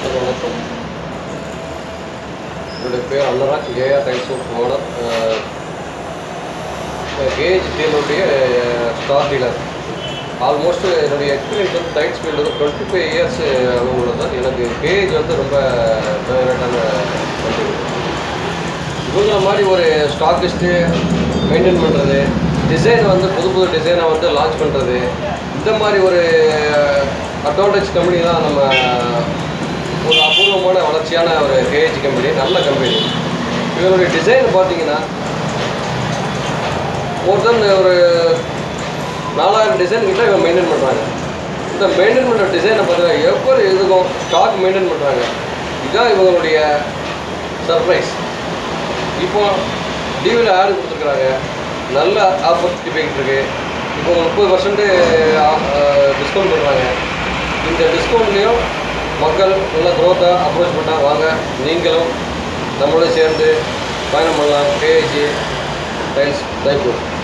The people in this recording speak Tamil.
சார் வணக்கம் என்னுடைய பேர் அன்னராஜ் கேஆ டைல்ஸ் ஆஃப் ஓனர் கேஜ் டீலுடைய ஸ்டார் டீலர் ஆல்மோஸ்ட் என்னுடைய எக்ஸ்பீரியன்ஸ் வந்து டைல்ஸ் ஃபீல்டு வந்து டுவெண்ட்டி ஃபைவ் இயர்ஸ் அனுபவம் சார் எனக்கு கேஜ் வந்து ரொம்ப ஃபேவரட்டான கம்பெனி இவங்கள மாதிரி ஒரு ஸ்டாக் லிஸ்ட்டு மெயின்டைன் பண்ணுறது டிசைன் வந்து புது புது டிசைனை வந்து லான்ச் பண்ணுறது இந்த மாதிரி ஒரு அட்வான்டேஜ் கம்பெனி தான் நம்ம ஒரு அபூர்வமான வளர்ச்சியான ஒரு கேஜ் கம்பெனி நல்ல கம்பெனி இவங்களுடைய டிசைன் பார்த்தீங்கன்னா மோர் தென் ஒரு நாலாயிரம் டிசைன் கிட்ட இவங்க மெயின்டைன் பண்ணுறாங்க இந்த மெயின்டைன் பண்ணுற டிசைனை பார்த்தீங்கன்னா எவ்வளோ இதுக்கும் ஸ்டாக் மெயின்டைன் பண்ணுறாங்க இதுதான் இவங்களுடைய சர்ப்ரைஸ் இப்போ டிவியில் ஆடு கொடுத்துருக்குறாங்க நல்ல ஆப்பர்ச்சுனிட்டி போய்கிட்டு இருக்கு இப்போ முப்பது பர்சன்ட் டிஸ்கவுண்ட் பண்ணுறாங்க இந்த டிஸ்கவுண்ட்லேயும் மக்கள் நல்ல க்ரோத்தாக அப்ரோச் பண்ணால் வாங்க நீங்களும் நம்மளோட சேர்ந்து பயணம் பண்ணலாம் கேஜி டைல்ஸ் தேங்க்யூ